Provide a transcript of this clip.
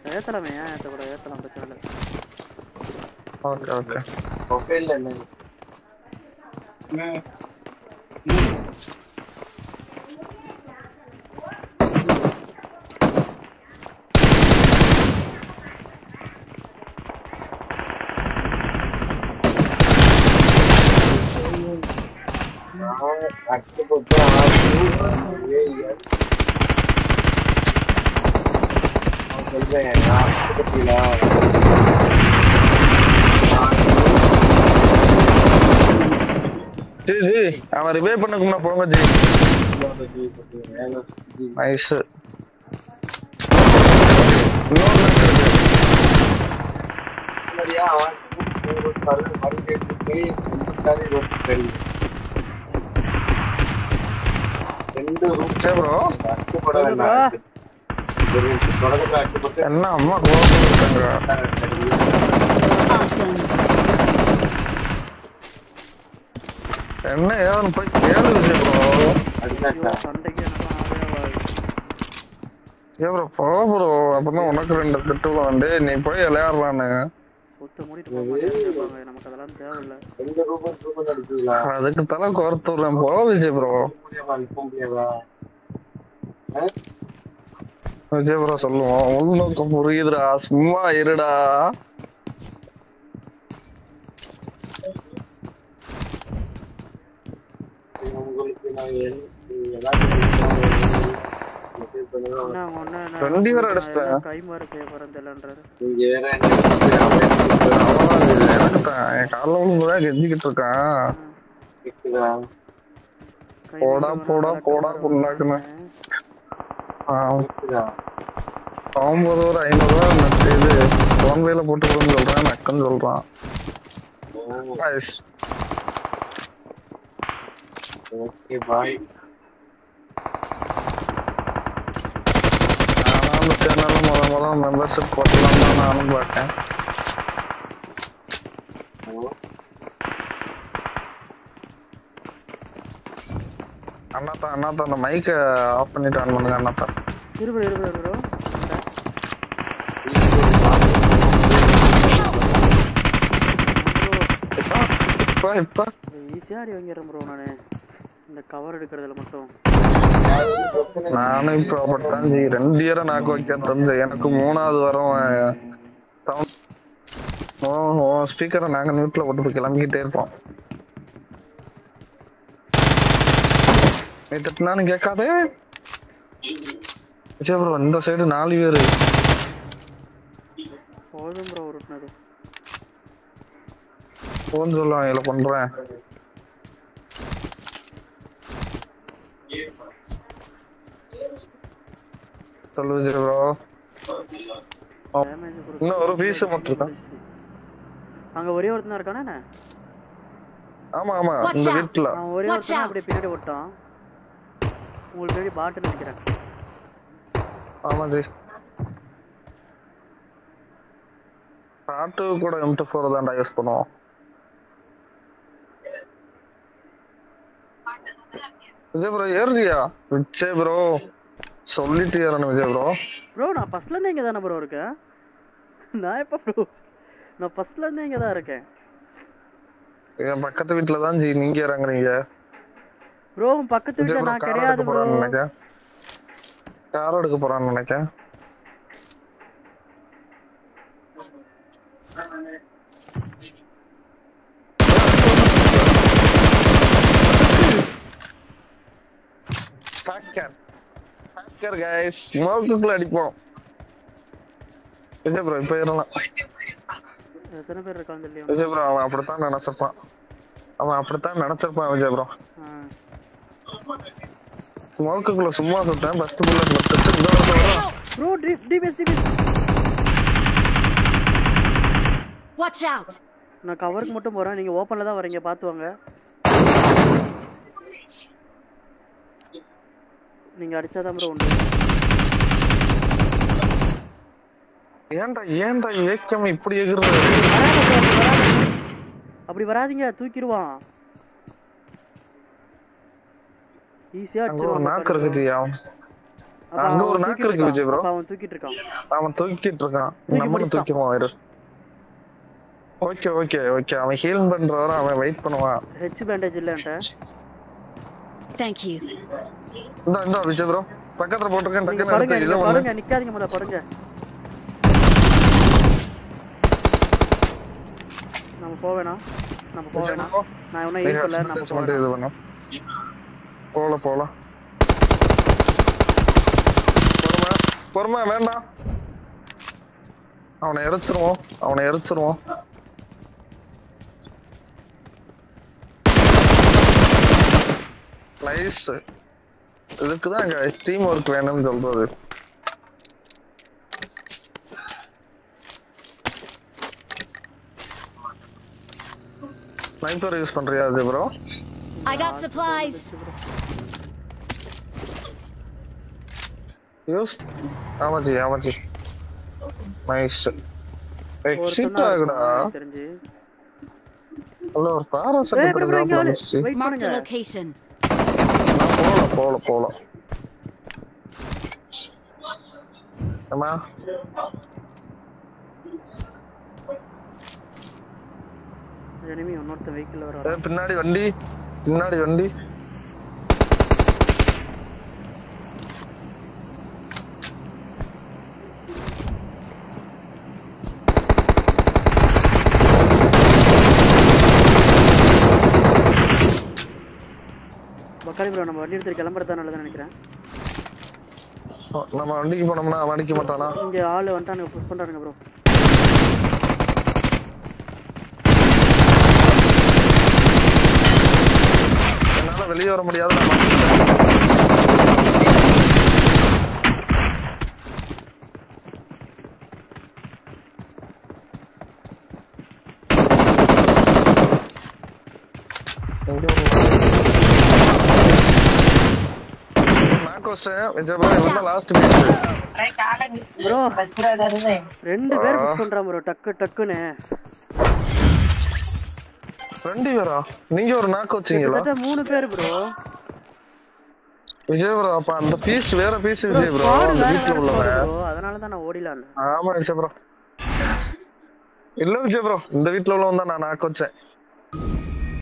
ஏத்தலாமே ஏன் ஏத்தக்கூடாது ஏத்தலாம் பிரச்சனை இல்லை ஓகே ஓகே மொபைல்ல என்ன நான் அடிச்சு போட்டு ஆறு ஏழு அவன் சொல்றேன் நான் பக்கத்துல ஜி ஜி அவன் ரிவே பண்ணக்கும்னா போங்க ஜி நைஸ் இன்னொரு match இருக்கு. சரியா அவன் ஒரு கல்லு மறுபடியும் போய் ரெண்டு ரூம் தெரியும் ரெண்டு ரூம் சரி ப்ரோ அட்டுப்பட வேண்டாம் ஒரு தொடர்ந்து அட்டுப்பட்டு என்ன அம்மா கோவம் இருக்காங்க Awesome. என்ன ஏதுன்னு போய் கேளு விஜய் ப்ரோ அடினாட்டா சண்டைக்கு எனக்கு ஆகவே ஆகாது ஏ ப்ரோ போ ப்ரோ அப்பதான் உனக்கு ரெண்டு திட்டு வந்து நீ போய் விளையாடுறானு ஒத்து மூடிட்டு போக மாட்டேன்னு கேட்பாங்க நமக்கு அதெல்லாம் தேவையில்ல ரெண்டு ரூம் ரூம் அடிச்சீங்களா அதுக்கு தலை கோர்த்துறேன் போ விஜய் ப்ரோ முடியாவா அனுப்ப முடியாவா விஜய் ப்ரோ சொல்லுவோம் உள்நோக்கம் புரியுதுடா சும்மா இருடா உங்களுக்கு நான் என்- ஏதாச்சும் மெசேஜ் பண்ணுங்க என்ன அவங்க ஒண்ணு என்ன ரெண்டு பேரும் நான் அடிச்சிட்டேன். என்ன கை மாறு செய்ய போறேன் தெரியலன்றாரு நீங்க வேற என்ன அவ்வளவுதான் விஜய். எனக்கு தான் என் காலைல விழுந்துதான் கெஞ்சிக்கிட்டு இருக்கான் கேக்குதா கை போடா, மாறு போடா, வேணா, போடா, கை புண்ணாக்குன்னு. மாறு கேக்குதா ஐம்பது ஒரு ஐநூறு ரூபா நட்டு இது போன்வேல போட்டு கொடுன்னு சொல்றான் நக்குன்னு சொல்றான் Nice. ஓகே பாய் நானும் அந்த சேனல்ல முத முத மெம்பர்ஷிப் போட்டலாம் தான் நானும் பார்த்தேன் அண்ணாத்தா அண்ணாத்தா அந்த மைக்கை ஆஃப் பண்ணிட்டு ஆன் பண்ணுங்க அண்ணாத்தா இருபது இருபது ப்ரோ இப்ப இப்ப ஈஸியாக அடி வாங்கிடுறேன் ப்ரோ நான் இந்த கவர் எடுக்கிறதுல மட்டும் நானும் இப்ப அப்படித்தான் ஜி ரெண்டு இயரை நாக்கு வைக்க தந்து எனக்கு மூணாவது வாரம் சவுண்ட் ஸ்பீக்கரை நாங்க நியூட்ல போட்டு போய் கிளம்பிக்கிட்டே இருப்போம் நீ திட்டினாலும் கேட்காதே விஜய் ப்ரோ இந்த சைடு நாலு பேரு போதும் ப்ரோ உருட்டினது போன் சொல்லுவான் இதுல பண்றேன் சொல்லு விஜய் ப்ரோ டேமேஜ் இன்னும் ஒரு piece மட்டும் இருக்கா? அங்க ஒரே ஒருத்தன் இருக்கானே என்ன? ஆமா ஆமா Watch இந்த out. வீட்டுல அவன் ஒரே Watch ஒருத்தன் out. அப்படியே பின்னாடி ஓட்டான் உங்களுக்கு பின்னாடி பாட்டு நினைக்கிறேன் ஆமா ஜி பாட்டு கூட எம்டி ஃபோர் தான்டா யூஸ் பண்ணுவோம் விஜய் ப்ரோ ஏறுறியா விஜய் ப்ரோ சொல்லிட்டு ஏறணும் விஜய் ப்ரோ ப்ரோ நான் ஃபர்ஸ்ட்ல இருந்து இங்க தானே ப்ரோ இருக்கேன் நான் எப்ப ப்ரோ நான் ஃபர்ஸ்ட்ல இருந்து இங்க தான் இருக்கேன் என் பக்கத்து வீட்டுல தான் ஜி நீங்க இறங்குறீங்க ப்ரோ உன் பக்கத்து விஜய் வீட்டுல ப்ரோ நான் கார் கிடையாது எடுக்க ப்ரோ போறான்னு நினைக்கிறேன் கார் எடுக்க போறான்னு நினைக்கிறேன் ஹேக்கர் ஹேக்கர் கைஸ் ஸ்மோக்குக்குள்ள அடிப்போம் விஜய் ப்ரோ இப்ப ஏறலாம் எத்தனை பேர் இருக்கான்னு தெரியல விஜய் ப்ரோ அவன் அப்படித்தான் நினைச்சிருப்பான் அவன் அப்படித்தான் நினைச்சிருப்பான் விஜய் ப்ரோ ஸ்மோக்குக்குள்ள சும்மா சுட்டேன் ஃபர்ஸ்ட் புல்லட் மட்டும் இந்த இடத்துல வரும் bro DBS DBS Watch out! நான் கவருக்கு மட்டும் போறேன் நீங்க ஓப்பன்ல தான் வரீங்க பாத்து வாங்க நீங்க அடிச்சாதான் ப்ரோ உண்டு ஏன்டா ஏன்டா ஏக்கம் இப்படி எகுறது வராத bro, அப்படி வராத. அப்படி வராதீங்க தூக்கிடுவான் ஈஸியா அங்க ஒரு நாக்கு இருக்குது அவன் அப்ப அங்க அவன் ஒரு நாக்கு தூக்கிட்டு இருக்கு விஜய் இருக்கான். ப்ரோ அப்ப அவன் தூக்கிட்டு இருக்கான் அவன் தூக்கிட்டு இருக்கான் தூக்கி நம்மளும் பிடிச்சான். தூக்கிடுவான் இரு ஓகே ஓகே ஓகே அவன் ஹீல் பண்ற வரை அவன் வெயிட் பண்ணுவான் ஹெச் பேண்டேஜ் இல்ல என்கிட்ட Thank you. இந்தா இந்தா விஜய் ப்ரோ பக்கத்துல போட்டிருக்கேன் நீங்க டக்குன்னு படுங்க எடுத்து நீங்க இதை ஒண்ணு படுங்க நிக்காதீங்க முதல்ல படுங்க நம்ம போவேணாம் நம்ம விஜய் போவேணாம் ப்ரோ நான் இன்னும் நீங்க ஏன் சொல்ல நம்ம ஹெட்செட் மட்டும் போவேணாம் இது பண்ணு போல போலாம் பொறுமை பொறுமை வேண்டாம் அவனை எரிச்சிருவோம் அவனை எரிச்சிருவோம் நைஸ் இதுக்குதான் இங்க டீம் ஒர்க் வேணும்னு சொல்றது ஸ்னைப்பர் யூஸ் பண்றியா அது bro I got supplies. Use ஆமாஜி ஆமாஜி நைஸ் எக்ஸிட் ஒருத்தன் ஆகுடா தான் தெரிஞ்சு அல்ல ஒரு ஏய் பாராசெட் bro, bro, இங்க ஆளு. வந்துச்சு Wait Marked a பண்ணுங்க location. நான் போல போல போல அம்மா enemy இன்னொருத்த வெஹிக்கிள் வர ஏய், பின்னாடி வண்டி பின்னாடி வண்டி பக்காரி ப்ரோ நம்ம வண்டி எடுத்து கிளம்புறது தான் நல்லதுன்னு நினைக்கிறேன் நம்ம வண்டிக்கு போனோம்னா அவன் அடிக்க மாட்டானா இங்க ஆளு வந்துட்டானுங்க புஷ் பண்றானுங்க ப்ரோ என்னால வெளியே வர முடியாது நான் மாட்டிக்கிட்டேன். எங்க ஒரு knock வச்சிட்டேன். விஜய் bro, இவன் தான் last piece. ப்ரோ ரெண்டு பேர் புஷ் பண்றான் ப்ரோ டக்கு டக்குன்னு ரெண்டு பேரா நீங்க ஒரு நாக்கு வச்சீங்களா கிட்டத்தட்ட மூணு பேர் ப்ரோ விஜய் ப்ரோ அப்ப அந்த பீஸ் வேற பீஸ் விஜய் ப்ரோ ஸ்குவாட் அந்த வேற வீட்டுல வேற உள்ளவன் ஸ்குவாட் ப்ரோ அதனால தான் நான் ஓடிலான்னு ஆமா விஜய் ப்ரோ இல்ல விஜய் ப்ரோ இந்த வீட்டுல உள்ளவன் தான் நான் நாக்கு வச்சேன்